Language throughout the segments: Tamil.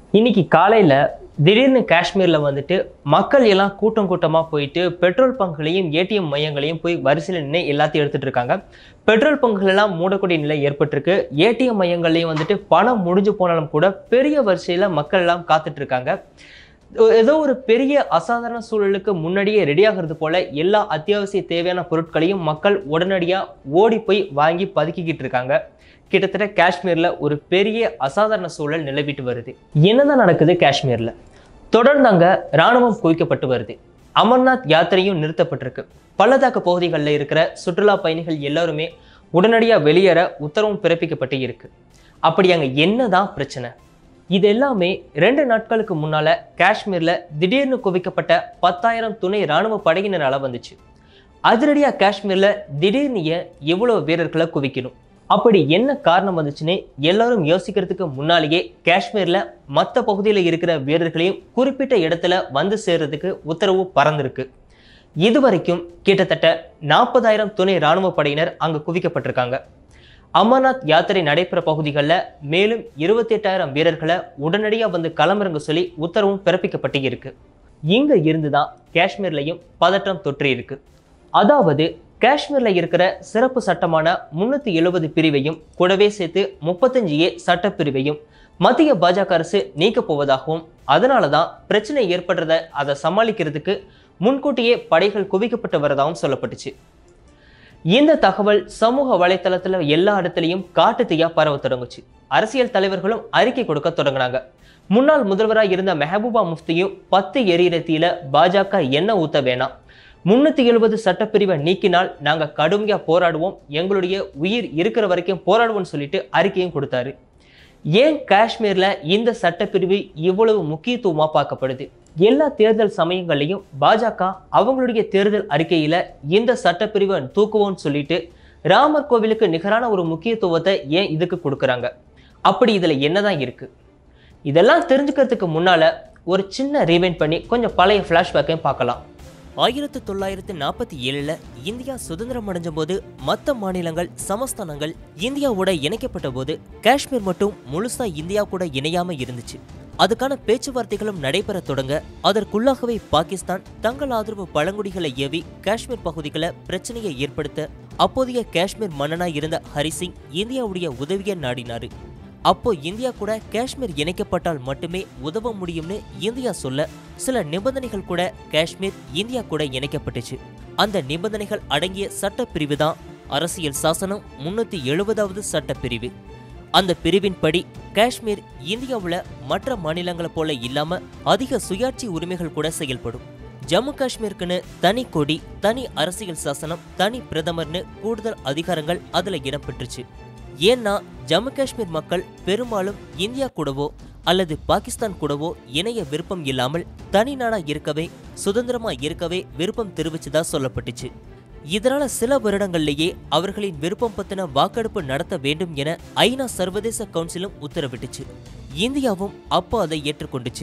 இன்னைக்கு காலையில் திடீர்னு காஷ்மீரில் வந்துட்டு மக்கள் எல்லாம் கூட்டம் கூட்டமாக போயிட்டு பெட்ரோல் பங்குகளையும் ஏடிஎம் மையங்களையும் போய் வரிசையில் நின்று எல்லாத்தையும் எடுத்துட்டு இருக்காங்க பெட்ரோல் பங்குகள் எல்லாம் மூடக்கூடிய நிலை ஏற்பட்டிருக்கு ஏடிஎம் மையங்கள்லையும் வந்துட்டு பணம் முடிஞ்சு போனாலும் கூட பெரிய வரிசையில் மக்கள் எல்லாம் காத்துட்டு இருக்காங்க ஏதோ ஒரு பெரிய அசாதாரண சூழலுக்கு முன்னாடியே ரெடி ஆகிறது போல எல்லா அத்தியாவசிய தேவையான பொருட்களையும் மக்கள் உடனடியாக ஓடி போய் வாங்கி பதுக்கிக்கிட்டு இருக்காங்க கிட்டத்தட்ட காஷ்மீரில் ஒரு பெரிய அசாதாரண சூழல் நிலவிட்டு வருது என்னதான் நடக்குது காஷ்மீரில் தொடர்ந்து அங்கே இராணுவம் குவிக்கப்பட்டு வருது அமர்நாத் யாத்திரையும் நிறுத்தப்பட்டிருக்கு பள்ளத்தாக்கு பகுதிகளில் இருக்கிற சுற்றுலா பயணிகள் எல்லாருமே உடனடியாக வெளியேற உத்தரவும் பிறப்பிக்கப்பட்டு இருக்கு அப்படி அங்கே என்னதான் பிரச்சனை இது எல்லாமே ரெண்டு நாட்களுக்கு முன்னால காஷ்மீர்ல திடீர்னு குவிக்கப்பட்ட பத்தாயிரம் துணை ராணுவ படையினரால வந்துச்சு அதிரடியா காஷ்மீர்ல திடீர்னு ஏன் இவ்வளவு வீரர்களை குவிக்கணும் அப்படி என்ன காரணம் வந்துச்சுன்னு எல்லாரும் யோசிக்கிறதுக்கு முன்னாலேயே காஷ்மீர்ல மற்ற பகுதியில் இருக்கிற வீரர்களையும் குறிப்பிட்ட இடத்துல வந்து சேர்றதுக்கு உத்தரவு பறந்திருக்கு இதுவரைக்கும் கிட்டத்தட்ட நாற்பதாயிரம் துணை ராணுவ படையினர் அங்கு குவிக்கப்பட்டிருக்காங்க அமர்நாத் யாத்திரை நடைபெற பகுதிகளில் மேலும் இருபத்தி எட்டாயிரம் வீரர்களை உடனடியாக வந்து களமிறங்க சொல்லி உத்தரவும் பிறப்பிக்கப்பட்டு இருக்கு இங்க இருந்து தான் காஷ்மீர்லையும் பதற்றம் தொற்றி இருக்கு அதாவது காஷ்மீர்ல இருக்கிற சிறப்பு சட்டமான முன்னூத்தி எழுபது பிரிவையும் கூடவே சேர்த்து முப்பத்தஞ்சு ஏ சட்டப்பிரிவையும் மத்திய பாஜக அரசு நீக்கப் போவதாகவும் அதனால தான் பிரச்சனை ஏற்படுறத அதை சமாளிக்கிறதுக்கு முன்கூட்டியே படைகள் குவிக்கப்பட்டு வரதாகவும் சொல்லப்பட்டுச்சு இந்த தகவல் சமூக வலைத்தளத்துல எல்லா இடத்துலையும் காட்டு தீயா பரவ தொடங்குச்சு அரசியல் தலைவர்களும் அறிக்கை கொடுக்க தொடங்கினாங்க முன்னாள் முதல்வராக இருந்த மெஹபூபா முஃப்தியும் பத்து எரியிற தீயில பாஜக என்ன ஊத்த வேணாம் முன்னூத்தி எழுபது சட்டப்பிரிவை நீக்கினால் நாங்க கடுமையா போராடுவோம் எங்களுடைய உயிர் இருக்கிற வரைக்கும் போராடுவோம்னு சொல்லிட்டு அறிக்கையும் கொடுத்தாரு ஏன் காஷ்மீர்ல இந்த சட்டப்பிரிவு இவ்வளவு முக்கியத்துவமா பார்க்கப்படுது எல்லா தேர்தல் சமயங்கள்லையும் பாஜக அவங்களுடைய தேர்தல் அறிக்கையில இந்த சட்டப்பிரிவை தூக்குவோம்னு சொல்லிட்டு ராமர் கோவிலுக்கு நிகரான ஒரு முக்கியத்துவத்தை ஏன் இதுக்கு கொடுக்குறாங்க அப்படி இதுல என்னதான் இருக்கு இதெல்லாம் தெரிஞ்சுக்கிறதுக்கு முன்னால ஒரு சின்ன ரீவைண்ட் பண்ணி கொஞ்சம் பழைய ஃப்ளாஷ்பேக்கையும் பார்க்கலாம் ஆயிரத்து தொள்ளாயிரத்து நாற்பத்தி ஏழுல இந்தியா சுதந்திரம் அடைஞ்ச போது மற்ற மாநிலங்கள் சமஸ்தானங்கள் இந்தியாவோட இணைக்கப்பட்ட போது காஷ்மீர் மட்டும் முழுசா இந்தியா கூட இணையாம இருந்துச்சு அதுக்கான பேச்சுவார்த்தைகளும் நடைபெற தொடங்க அதற்குள்ளாகவே பாகிஸ்தான் தங்கள் ஆதரவு பழங்குடிகளை ஏவி காஷ்மீர் பகுதிகளை பிரச்சனையை ஏற்படுத்த அப்போதைய காஷ்மீர் மன்னனாய் இருந்த ஹரிசிங் இந்தியாவுடைய உதவியை நாடினாரு அப்போ இந்தியா கூட காஷ்மீர் இணைக்கப்பட்டால் மட்டுமே உதவ முடியும்னு இந்தியா சொல்ல சில நிபந்தனைகள் கூட காஷ்மீர் இந்தியா கூட இணைக்கப்பட்டுச்சு அந்த நிபந்தனைகள் அடங்கிய சட்டப்பிரிவு தான் அரசியல் சாசனம் முன்னூத்தி எழுபதாவது சட்டப்பிரிவு அந்த பிரிவின்படி காஷ்மீர் இந்தியாவுல மற்ற மாநிலங்களை போல இல்லாம அதிக சுயாட்சி உரிமைகள் கூட செயல்படும் ஜம்மு காஷ்மீருக்குன்னு தனி கொடி தனி அரசியல் சாசனம் தனி பிரதமர்னு கூடுதல் அதிகாரங்கள் அதுல இடம்பெற்றுச்சு ஏன்னா ஜம்மு காஷ்மீர் மக்கள் பெரும்பாலும் இந்தியா கூடவோ அல்லது பாகிஸ்தான் கூடவோ இணைய விருப்பம் இல்லாமல் தனி நாடா இருக்கவே சுதந்திரமா இருக்கவே விருப்பம் தெரிவிச்சதா சொல்லப்பட்டுச்சு இதனால சில வருடங்கள்லேயே அவர்களின் விருப்பம் பத்தின வாக்கெடுப்பு நடத்த வேண்டும் என ஐநா சர்வதேச கவுன்சிலும் உத்தரவிட்டுச்சு இந்தியாவும் அப்போ அதை ஏற்றுக்கொண்டுச்சு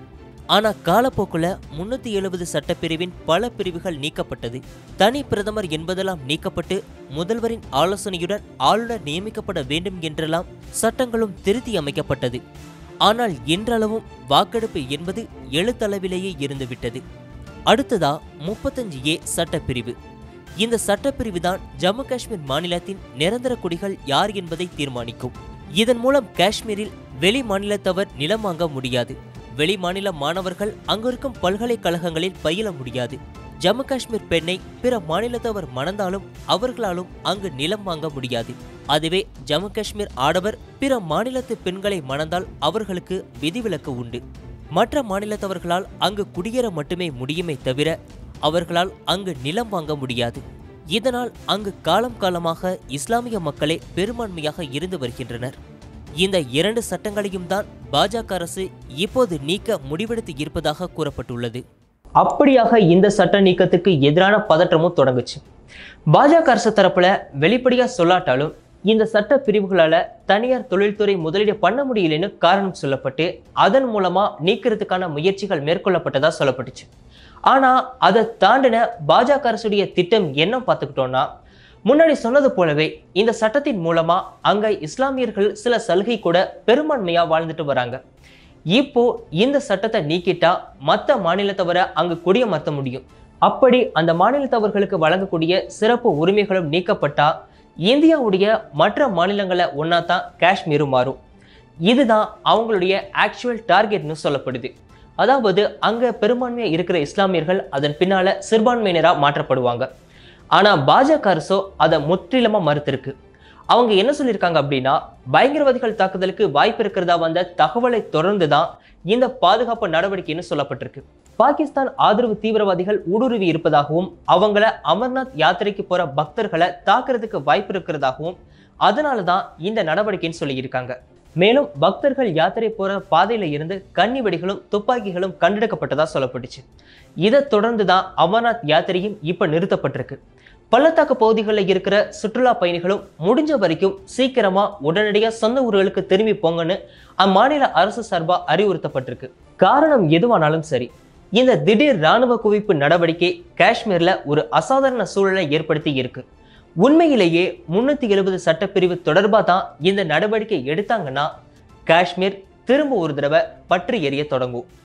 ஆனா காலப்போக்குல முன்னூத்தி எழுபது சட்டப்பிரிவின் பல பிரிவுகள் நீக்கப்பட்டது தனி பிரதமர் என்பதெல்லாம் நீக்கப்பட்டு முதல்வரின் ஆலோசனையுடன் ஆளுநர் நியமிக்கப்பட வேண்டும் என்றெல்லாம் சட்டங்களும் திருத்தி அமைக்கப்பட்டது ஆனால் இன்றளவும் வாக்கெடுப்பு என்பது எழுத்தளவிலேயே இருந்துவிட்டது அடுத்ததா முப்பத்தஞ்சு ஏ சட்டப்பிரிவு இந்த சட்டப்பிரிவு தான் ஜம்மு காஷ்மீர் மாநிலத்தின் நிரந்தர குடிகள் யார் என்பதை தீர்மானிக்கும் இதன் மூலம் காஷ்மீரில் வெளி மாநிலத்தவர் நிலம் வாங்க முடியாது வெளி மாநில மாணவர்கள் அங்கிருக்கும் பல்கலைக்கழகங்களில் பயில முடியாது ஜம்மு காஷ்மீர் பெண்ணை பிற மாநிலத்தவர் மணந்தாலும் அவர்களாலும் அங்கு நிலம் வாங்க முடியாது அதுவே ஜம்மு காஷ்மீர் ஆடவர் பிற மாநிலத்து பெண்களை மணந்தால் அவர்களுக்கு விதிவிலக்கு உண்டு மற்ற மாநிலத்தவர்களால் அங்கு குடியேற மட்டுமே முடியுமே தவிர அவர்களால் அங்கு நிலம் வாங்க முடியாது இதனால் அங்கு காலம் காலமாக இஸ்லாமிய மக்களே பெரும்பான்மையாக இருந்து வருகின்றனர் இந்த இரண்டு சட்டங்களையும் தான் பாஜக அரசு இப்போது நீக்க முடிவெடுத்து இருப்பதாக கூறப்பட்டுள்ளது அப்படியாக இந்த சட்ட நீக்கத்துக்கு எதிரான பதற்றமும் தொடங்குச்சு பாஜக அரசு தரப்புல வெளிப்படையா சொல்லாட்டாலும் இந்த சட்ட பிரிவுகளால தனியார் தொழில்துறை முதலீடு பண்ண முடியலன்னு காரணம் சொல்லப்பட்டு அதன் மூலமா நீக்கிறதுக்கான முயற்சிகள் மேற்கொள்ளப்பட்டதா சொல்லப்பட்டுச்சு ஆனா அதை தாண்டின பாஜக அரசுடைய திட்டம் என்ன பார்த்துக்கிட்டோம்னா முன்னாடி சொன்னது போலவே இந்த சட்டத்தின் மூலமா அங்க இஸ்லாமியர்கள் சில சலுகை கூட பெரும்பான்மையா வாழ்ந்துட்டு வராங்க இப்போ இந்த சட்டத்தை நீக்கிட்டா மற்ற மாநிலத்தவரை அங்கு குடியமர்த்த முடியும் அப்படி அந்த மாநிலத்தவர்களுக்கு வழங்கக்கூடிய சிறப்பு உரிமைகளும் நீக்கப்பட்டா இந்தியாவுடைய மற்ற மாநிலங்களை ஒன்றா தான் காஷ்மீரும் மாறும் இதுதான் அவங்களுடைய ஆக்சுவல் டார்கெட்னு சொல்லப்படுது அதாவது அங்க பெரும்பான்மையா இருக்கிற இஸ்லாமியர்கள் அதன் பின்னால சிறுபான்மையினரா மாற்றப்படுவாங்க ஆனா பாஜக அரசோ அதை முற்றிலுமா மறுத்திருக்கு அவங்க என்ன சொல்லியிருக்காங்க அப்படின்னா பயங்கரவாதிகள் தாக்குதலுக்கு வாய்ப்பு இருக்கிறதா வந்த தகவலை தொடர்ந்து தான் இந்த பாதுகாப்பு நடவடிக்கைன்னு சொல்லப்பட்டிருக்கு பாகிஸ்தான் ஆதரவு தீவிரவாதிகள் ஊடுருவி இருப்பதாகவும் அவங்கள அமர்நாத் யாத்திரைக்கு போற பக்தர்களை தாக்குறதுக்கு வாய்ப்பு இருக்கிறதாகவும் அதனால தான் இந்த நடவடிக்கைன்னு சொல்லியிருக்காங்க மேலும் பக்தர்கள் யாத்திரை போற பாதையில இருந்து கன்னி வெடிகளும் துப்பாக்கிகளும் கண்டெடுக்கப்பட்டதா சொல்லப்பட்டுச்சு இதை தொடர்ந்து தான் அமர்நாத் யாத்திரையும் இப்ப நிறுத்தப்பட்டிருக்கு பள்ளத்தாக்கு பகுதிகளில் இருக்கிற சுற்றுலா பயணிகளும் முடிஞ்ச வரைக்கும் சீக்கிரமா உடனடியாக சொந்த ஊர்களுக்கு திரும்பி போங்கன்னு அம்மாநில அரசு சார்பா அறிவுறுத்தப்பட்டிருக்கு காரணம் எதுவானாலும் சரி இந்த திடீர் ராணுவ குவிப்பு நடவடிக்கை காஷ்மீர்ல ஒரு அசாதாரண சூழலை ஏற்படுத்தி இருக்கு உண்மையிலேயே முன்னூத்தி எழுபது சட்டப்பிரிவு தொடர்பாக தான் இந்த நடவடிக்கை எடுத்தாங்கன்னா காஷ்மீர் திரும்ப ஒரு தடவை பற்றி எரிய தொடங்கும்